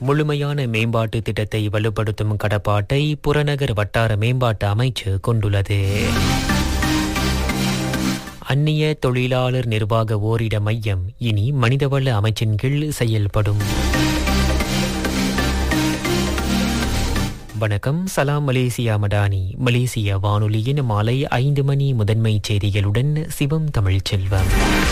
முழுமையான மேம்பாட்டு திட்டத்தை வலுப்படுத்தும் கடப்பாட்டை புறநகர் வட்டார மேம்பாட்டு அமைச்சு கொண்டுள்ளது அந்நிய தொழிலாளர் நிர்வாக ஓரிட மையம் இனி மனிதவள அமைச்சின் கீழ் செயல்படும் வணக்கம் சலாம் மலேசியா மடானி மலேசிய வானொலியின் மாலை ஐந்து மணி முதன்மை செய்திகளுடன் சிவம் தமிழ் செல்வம்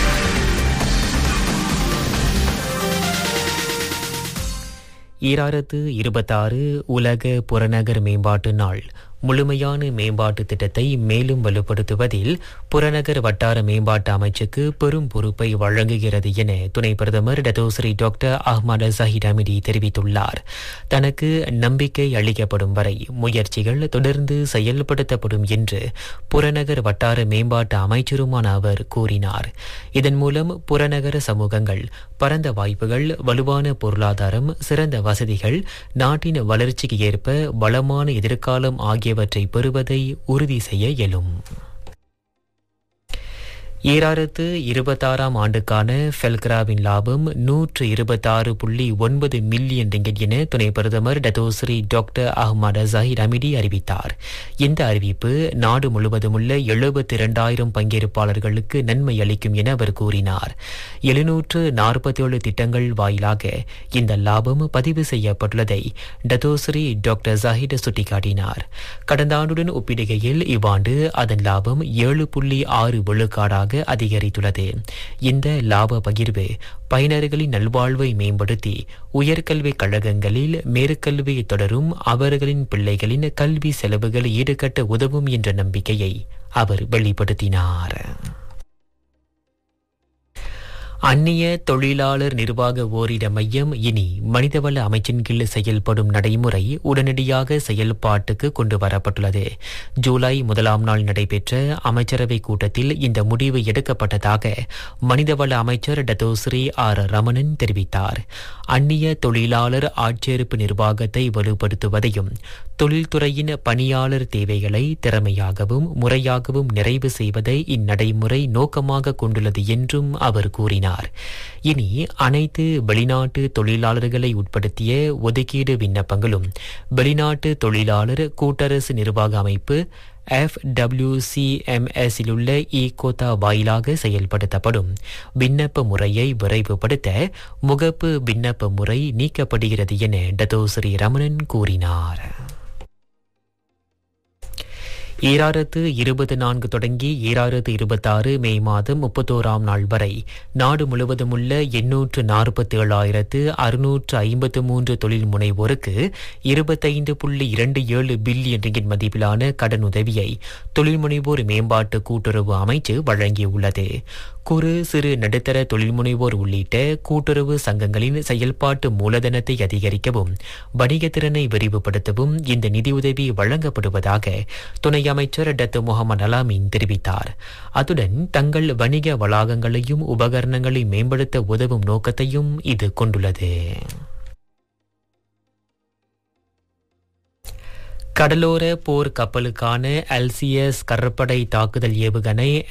ஈராயிரத்து இருபத்தாறு உலக புறநகர் மேம்பாட்டு நாள் முழுமையான மேம்பாட்டு திட்டத்தை மேலும் வலுப்படுத்துவதில் புறநகர் வட்டார மேம்பாட்டு அமைச்சுக்கு பெரும் பொறுப்பை வழங்குகிறது என துணை பிரதமர் Datuk Seri doctor Ahmad Zahid Hamidi தெரிவித்துள்ளார் தனக்கு நம்பிக்கை அளிக்கப்படும் வரை முயற்சிகள் தொடர்ந்து செயல்படுத்தப்படும் என்று புறநகர் வட்டார மேம்பாட்டு அமைச்சருமான அவர் கூறினார் இதன் மூலம் புறநகர சமூகங்கள் பரந்த வாய்ப்புகள் வலுவான பொருளாதாரம் சிறந்த வசதிகள் நாட்டின் வளர்ச்சிக்கு ஏற்ப வளமான எதிர்காலம் ஆகியவற்றை பெறுவதை உறுதி செய்ய இயலும் ஈராயிரத்து இருபத்தாறாம் ஆண்டுக்கான ஃபெல்கிராவின் லாபம் நூற்று இருபத்தாறு புள்ளி ஒன்பது மில்லியன் ரிங்கெட் என துணை பிரதமர் Datuk Seri doctor Ahmad Zahid Hamidi அறிவித்தார் இந்த அறிவிப்பு நாடு முழுவதும் உள்ள எழுபத்தி இரண்டாயிரம் பங்கேற்பாளர்களுக்கு நன்மை அளிக்கும் என அவர் கூறினார் எழுநூற்று நாற்பத்தி ஏழு திட்டங்கள் வாயிலாக இந்த லாபம் பதிவு செய்யப்பட்டுள்ளதை டத்தோஸ்ரீ டாக்டர் ஜஹிட் சுட்டிக்காட்டினார் கடந்த ஆண்டுடன் ஒப்பிடுகையில் இவ்வாண்டு அதன் லாபம் ஏழு புள்ளி ஆறு விழுக்காடாக அதிகரித்துள்ளது இந்த லாப பகிர்வு பயனர்களின் நல்வாழ்வை மேம்படுத்தி உயர்கல்விக் கழகங்களில் மேற்கல்வியை தொடரும் அவர்களின் பிள்ளைகளின் கல்வி செலவுகளை ஈடுகட்ட உதவும் என்ற நம்பிக்கையை அவர் வெளிப்படுத்தினார் அந்நிய தொழிலாளர் நிர்வாக ஓரிட மையம் இனி மனிதவள அமைச்சின் கீழ் செயல்படும் நடைமுறை உடனடியாக செயல்பாட்டுக்கு கொண்டு வரப்பட்டுள்ளது ஜூலை முதலாம் நாள் நடைபெற்ற அமைச்சரவை கூட்டத்தில் இந்த முடிவு எடுக்கப்பட்டதாக மனிதவள அமைச்சர் டத்தோஸ்ரீ ஆர் ரமணன் தெரிவித்தார் அந்நிய தொழிலாளர் ஆட்சேர்ப்பு நிர்வாகத்தை வலுப்படுத்துவதையும் தொழில்துறையின் பணியாளர் தேவைகளை திறமையாகவும் முறையாகவும் நிறைவு செய்வதை இந்நடைமுறை நோக்கமாக கொண்டுள்ளது என்றும் அவர் கூறினார் இனி அனைத்து வெளிநாட்டு தொழிலாளர்களை உட்படுத்திய ஒதுக்கீடு விண்ணப்பங்களும் வெளிநாட்டு தொழிலாளர் கூட்டரசு நிர்வாக அமைப்பு எஃப்டபிள்யூசிஎம்எஸில் உள்ள இ கோத்தா வாயிலாக செயல்படுத்தப்படும் விண்ணப்ப முறையை விரைவுபடுத்த முகப்பு விண்ணப்ப முறை நீக்கப்படுகிறது என டத்தோஸ்ரீ ரமணன் கூறினார் ஈராயிரத்து இருபத்தி நான்கு தொடங்கி ஈராயிரத்து இருபத்தாறு மே மாதம் முப்பத்தோராம் நாள் வரை நாடு முழுவதும் உள்ள எண்ணூற்று நாற்பத்தி ஏழாயிரத்து அறுநூற்று ஐம்பத்து மூன்று தொழில் முனைவோருக்கு இருபத்தைந்து புள்ளி இரண்டு ஏழு பில்லியன் ரிங்கிட் மதிப்பிலான கடன் உதவியை தொழில் முனைவோர் மேம்பாட்டு கூட்டுறவு அமைச்சு வழங்கியுள்ளது குறு சிறு நடுத்தர தொழில் முனைவோர் உள்ளிட்ட கூட்டுறவு சங்கங்களின் செயல்பாட்டு மூலதனத்தை அதிகரிக்கவும் வணிகத்திறனை விரிவுபடுத்தவும் இந்த நிதியுதவி வழங்கப்படுவதாக துணை அமைச்சர் டத்து முகமது அலாமின் தெரிவித்தார் அத்துடன் தங்கள் வணிக வளாகங்களையும் உபகரணங்களை மேம்படுத்த உதவும் நோக்கத்தையும் இது கொண்டுள்ளது கடலோர போர் கப்பலுக்கான அல்சியஸ் கடற்படை தாக்குதல் ஏவுகணை